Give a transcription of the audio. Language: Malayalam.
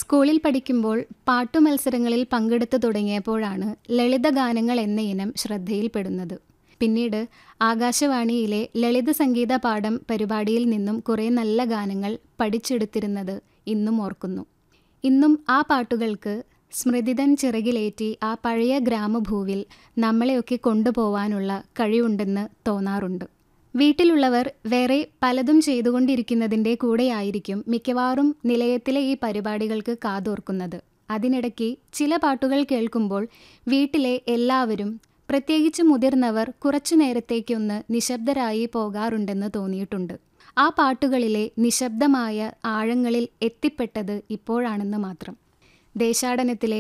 സ്കൂളിൽ പഠിക്കുമ്പോൾ പാട്ടുമത്സരങ്ങളിൽ പങ്കെടുത്തു തുടങ്ങിയപ്പോഴാണ് ലളിതഗാനങ്ങൾ എന്ന ഇനം ശ്രദ്ധയിൽപ്പെടുന്നത് പിന്നീട് ആകാശവാണിയിലെ ലളിത സംഗീത പാഠം പരിപാടിയിൽ നിന്നും കുറേ നല്ല ഗാനങ്ങൾ പഠിച്ചെടുത്തിരുന്നത് ഇന്നും ഓർക്കുന്നു ഇന്നും ആ പാട്ടുകൾക്ക് സ്മൃതിതൻ ചിറകിലേറ്റി ആ പഴയ ഗ്രാമഭൂവിൽ നമ്മളെയൊക്കെ കൊണ്ടുപോവാനുള്ള കഴിവുണ്ടെന്ന് തോന്നാറുണ്ട് വീട്ടിലുള്ളവർ വേറെ പലതും ചെയ്തുകൊണ്ടിരിക്കുന്നതിൻ്റെ കൂടെയായിരിക്കും മിക്കവാറും നിലയത്തിലെ ഈ പരിപാടികൾക്ക് കാതോർക്കുന്നത് അതിനിടയ്ക്ക് ചില പാട്ടുകൾ കേൾക്കുമ്പോൾ വീട്ടിലെ എല്ലാവരും പ്രത്യേകിച്ച് മുതിർന്നവർ കുറച്ചു നേരത്തേക്കൊന്ന് നിശബ്ദരായി പോകാറുണ്ടെന്ന് തോന്നിയിട്ടുണ്ട് ആ പാട്ടുകളിലെ നിശബ്ദമായ ആഴങ്ങളിൽ എത്തിപ്പെട്ടത് ഇപ്പോഴാണെന്ന് മാത്രം ദേശാടനത്തിലെ